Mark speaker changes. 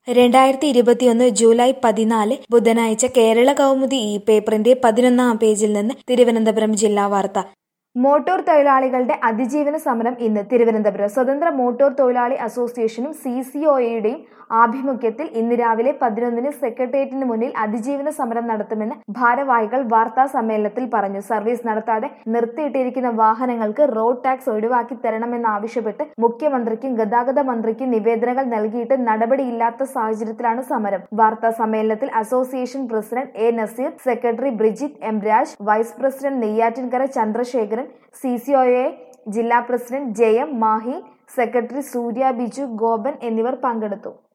Speaker 1: രണ്ടായിരത്തി ഇരുപത്തിയൊന്ന് ജൂലൈ പതിനാല് ബുധനാഴ്ച കേരള കൗമുദി ഈ പേപ്പറിന്റെ പതിനൊന്നാം പേജിൽ നിന്ന് തിരുവനന്തപുരം ജില്ലാ വാർത്ത മോട്ടോർ തൊഴിലാളികളുടെ അതിജീവന സമരം ഇന്ന് തിരുവനന്തപുരം സ്വതന്ത്ര മോട്ടോർ തൊഴിലാളി അസോസിയേഷനും സി സി ഒയുടെയും ആഭിമുഖ്യത്തിൽ ഇന്ന് രാവിലെ പതിനൊന്നിന് സെക്രട്ടേറിയറ്റിന് മുന്നിൽ അതിജീവന സമരം നടത്തുമെന്ന് ഭാരവാഹികൾ വാർത്താ സമ്മേളനത്തിൽ പറഞ്ഞു സർവീസ് നടത്താതെ നിർത്തിയിട്ടിരിക്കുന്ന വാഹനങ്ങൾക്ക് റോഡ് ടാക്സ് ഒഴിവാക്കി തരണമെന്നാവശ്യപ്പെട്ട് മുഖ്യമന്ത്രിക്കും ഗതാഗത മന്ത്രിക്കും നിവേദനങ്ങൾ നൽകിയിട്ട് നടപടിയില്ലാത്ത സാഹചര്യത്തിലാണ് സമരം വാർത്താ സമ്മേളനത്തിൽ association president A Naseer secretary Bridget M Raj vice president Neyyattinkara Chandrasekharan C C ഒയെ ജില്ലാ പ്രസിഡന്റ് ജയം മാഹി സെക്രട്ടറി സൂര്യ ബിജു ഗോപൻ എന്നിവർ പങ്കെടുത്തു